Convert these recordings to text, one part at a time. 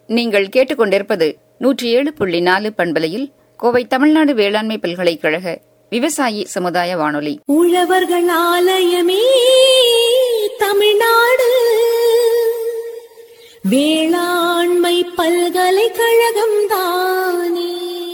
நீங்கள் கேட்டுக்கொண்டிருப்பது நூற்றி ஏழு புள்ளி நாலு பண்பலையில் கோவை தமிழ்நாடு வேளாண்மை பல்கலைக்கழக விவசாயி சமுதாய வானொலி உழவர்கள் ஆலயமே தமிழ்நாடு வேளாண்மை பல்கலைக்கழகம் தானே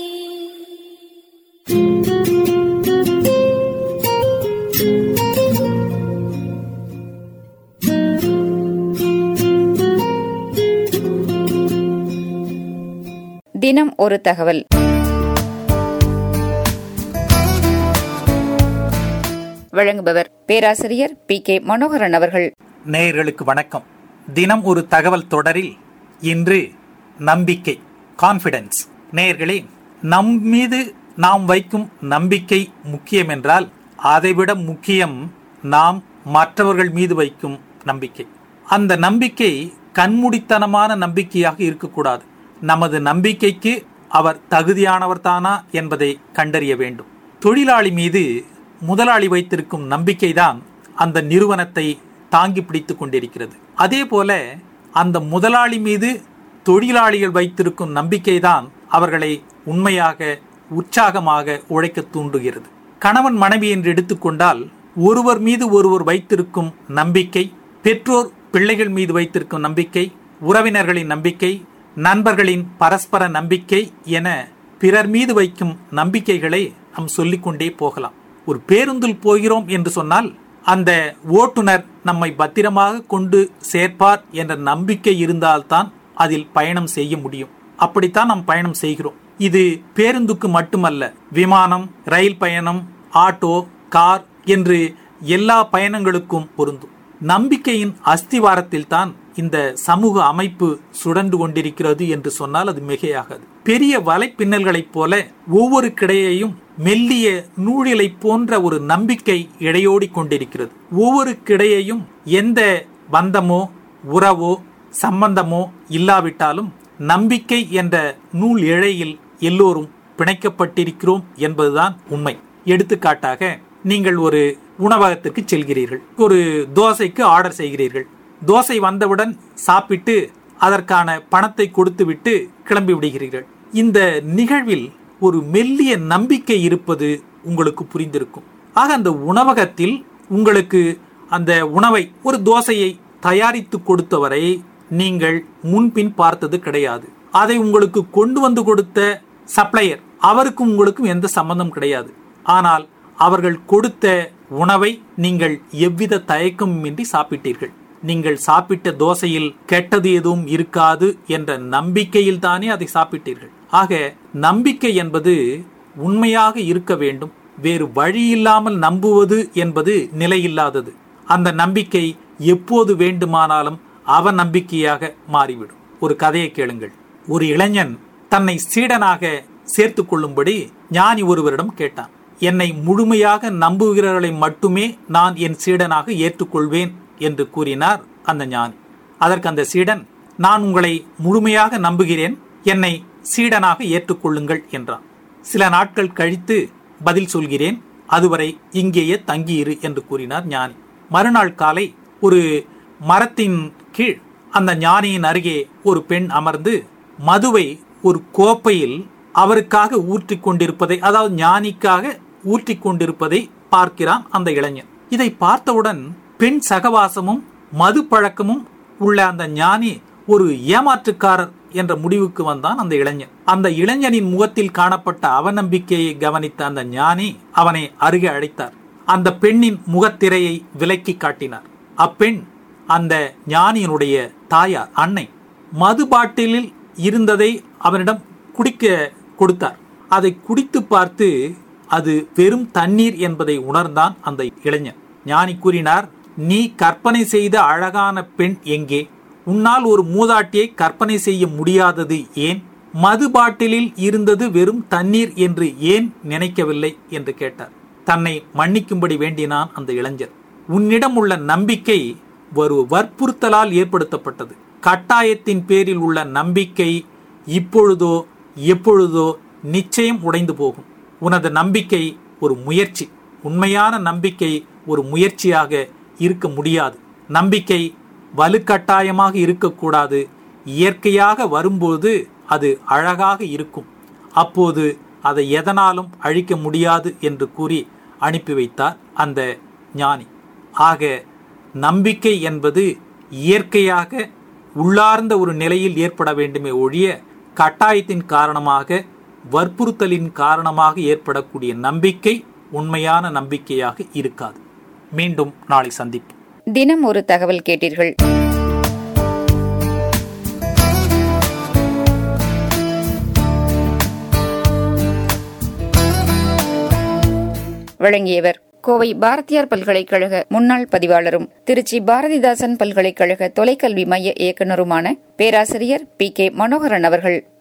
தினம் ஒரு தகவல் வழங்குபவர் பேராசிரியர் பி கே மனோகரன் அவர்கள் நேயர்களுக்கு வணக்கம் தினம் ஒரு தகவல் தொடரில் இன்று நம்பிக்கை கான்ஃபிடன்ஸ் நேயர்களே நம் மீது நாம் வைக்கும் நம்பிக்கை முக்கியம் என்றால் அதைவிட முக்கியம் நாம் மற்றவர்கள் மீது வைக்கும் நம்பிக்கை அந்த நம்பிக்கை கண்மூடித்தனமான நம்பிக்கையாக இருக்கக்கூடாது நமது நம்பிக்கைக்கு அவர் தகுதியானவர் தானா என்பதை கண்டறிய வேண்டும் தொழிலாளி மீது முதலாளி வைத்திருக்கும் நம்பிக்கைதான் அந்த நிறுவனத்தை தாங்கி பிடித்துக் கொண்டிருக்கிறது அதே போல அந்த முதலாளி மீது தொழிலாளிகள் வைத்திருக்கும் நம்பிக்கைதான் அவர்களை உண்மையாக உற்சாகமாக உழைக்க தூண்டுகிறது கணவன் மனைவி என்று எடுத்துக்கொண்டால் ஒருவர் மீது ஒருவர் வைத்திருக்கும் நம்பிக்கை பெற்றோர் பிள்ளைகள் மீது வைத்திருக்கும் நம்பிக்கை உறவினர்களின் நம்பிக்கை நண்பர்களின் பரஸ்பர நம்பிக்கை என பிறர் மீது வைக்கும் நம்பிக்கைகளை நாம் சொல்லிக்கொண்டே போகலாம் ஒரு பேருந்தில் போகிறோம் என்று சொன்னால் அந்த ஓட்டுநர் நம்மை பத்திரமாக கொண்டு சேர்ப்பார் என்ற நம்பிக்கை இருந்தால்தான் அதில் பயணம் செய்ய முடியும் அப்படித்தான் நாம் பயணம் செய்கிறோம் இது பேருந்துக்கு மட்டுமல்ல விமானம் ரயில் பயணம் ஆட்டோ கார் என்று எல்லா பயணங்களுக்கும் பொருந்தும் நம்பிக்கையின் அஸ்திவாரத்தில் தான் இந்த சமூக அமைப்பு சுழன்று கொண்டிருக்கிறது என்று சொன்னால் அது மிகையாகாது பெரிய வலைப்பின்னல்களைப் போல ஒவ்வொரு கிடையையும் மெல்லிய நூழிலை போன்ற ஒரு நம்பிக்கை இடையோடி கொண்டிருக்கிறது ஒவ்வொரு கிடையையும் எந்த பந்தமோ உறவோ சம்பந்தமோ இல்லாவிட்டாலும் நம்பிக்கை என்ற நூல் இழையில் எல்லோரும் பிணைக்கப்பட்டிருக்கிறோம் என்பதுதான் உண்மை எடுத்துக்காட்டாக நீங்கள் ஒரு உணவகத்திற்கு செல்கிறீர்கள் ஒரு தோசைக்கு ஆர்டர் செய்கிறீர்கள் தோசை வந்தவுடன் சாப்பிட்டு அதற்கான பணத்தை கொடுத்துவிட்டு கிளம்பி விடுகிறீர்கள் இந்த நிகழ்வில் ஒரு மெல்லிய நம்பிக்கை இருப்பது உங்களுக்கு புரிந்திருக்கும் ஆக அந்த உணவகத்தில் உங்களுக்கு அந்த உணவை ஒரு தோசையை தயாரித்து கொடுத்தவரை நீங்கள் முன்பின் பார்த்தது கிடையாது அதை உங்களுக்கு கொண்டு வந்து கொடுத்த சப்ளையர் அவருக்கும் உங்களுக்கும் எந்த சம்பந்தம் கிடையாது ஆனால் அவர்கள் கொடுத்த உணவை நீங்கள் எவ்வித தயக்கமின்றி சாப்பிட்டீர்கள் நீங்கள் சாப்பிட்ட தோசையில் கெட்டது எதுவும் இருக்காது என்ற நம்பிக்கையில் தானே அதை சாப்பிட்டீர்கள் ஆக நம்பிக்கை என்பது உண்மையாக இருக்க வேண்டும் வேறு வழி இல்லாமல் நம்புவது என்பது நிலையில்லாதது அந்த நம்பிக்கை எப்போது வேண்டுமானாலும் அவ நம்பிக்கையாக மாறிவிடும் ஒரு கதையை கேளுங்கள் ஒரு இளைஞன் தன்னை சீடனாக சேர்த்து கொள்ளும்படி ஞானி ஒருவரிடம் கேட்டான் என்னை முழுமையாக நம்புகிறவர்களை மட்டுமே நான் என் சீடனாக ஏற்றுக்கொள்வேன் என்று கூறினார் அந்த ஞானி அதற்கு அந்த சீடன் நான் உங்களை முழுமையாக நம்புகிறேன் என்னை சீடனாக ஏற்றுக்கொள்ளுங்கள் என்றான் சில நாட்கள் கழித்து பதில் சொல்கிறேன் அதுவரை இங்கேயே தங்கியிரு என்று கூறினார் ஞானி மறுநாள் காலை ஒரு மரத்தின் கீழ் அந்த ஞானியின் அருகே ஒரு பெண் அமர்ந்து மதுவை ஒரு கோப்பையில் அவருக்காக ஊற்றி கொண்டிருப்பதை அதாவது ஞானிக்காக ஊற்றி கொண்டிருப்பதை பார்க்கிறான் அந்த இளைஞன் இதை பார்த்தவுடன் பெண் சகவாசமும் மது பழக்கமும் உள்ள அந்த ஞானி ஒரு ஏமாற்றுக்காரர் என்ற முடிவுக்கு வந்தான் அந்த இளைஞன் அந்த இளைஞனின் முகத்தில் காணப்பட்ட அவநம்பிக்கையை கவனித்த அந்த ஞானி அவனை அருகே அழைத்தார் அந்த பெண்ணின் முகத்திரையை விலக்கி காட்டினார் அப்பெண் அந்த ஞானியினுடைய தாயார் அன்னை மது பாட்டிலில் இருந்ததை அவனிடம் குடிக்க கொடுத்தார் அதை குடித்து பார்த்து அது வெறும் தண்ணீர் என்பதை உணர்ந்தான் அந்த இளைஞன் ஞானி கூறினார் நீ கற்பனை செய்த அழகான பெண் எங்கே உன்னால் ஒரு மூதாட்டியை கற்பனை செய்ய முடியாதது ஏன் மது பாட்டிலில் இருந்தது வெறும் தண்ணீர் என்று ஏன் நினைக்கவில்லை என்று கேட்டார் தன்னை மன்னிக்கும்படி வேண்டினான் அந்த இளைஞர் உன்னிடம் உள்ள நம்பிக்கை ஒரு வற்புறுத்தலால் ஏற்படுத்தப்பட்டது கட்டாயத்தின் பேரில் உள்ள நம்பிக்கை இப்பொழுதோ எப்பொழுதோ நிச்சயம் உடைந்து போகும் உனது நம்பிக்கை ஒரு முயற்சி உண்மையான நம்பிக்கை ஒரு முயற்சியாக இருக்க முடியாது நம்பிக்கை வலுக்கட்டாயமாக இருக்கக்கூடாது இயற்கையாக வரும்போது அது அழகாக இருக்கும் அப்போது அதை எதனாலும் அழிக்க முடியாது என்று கூறி அனுப்பி வைத்தார் அந்த ஞானி ஆக நம்பிக்கை என்பது இயற்கையாக உள்ளார்ந்த ஒரு நிலையில் ஏற்பட வேண்டுமே ஒழிய கட்டாயத்தின் காரணமாக வற்புறுத்தலின் காரணமாக ஏற்படக்கூடிய நம்பிக்கை உண்மையான நம்பிக்கையாக இருக்காது மீண்டும் நாளை சந்திப்போம் தினம் ஒரு தகவல் கேட்டீர்கள் வழங்கியவர் கோவை பாரதியார் பல்கலைக்கழக முன்னாள் பதிவாளரும் திருச்சி பாரதிதாசன் பல்கலைக்கழக தொலைக்கல்வி மைய இயக்குநருமான பேராசிரியர் பி கே மனோகரன் அவர்கள்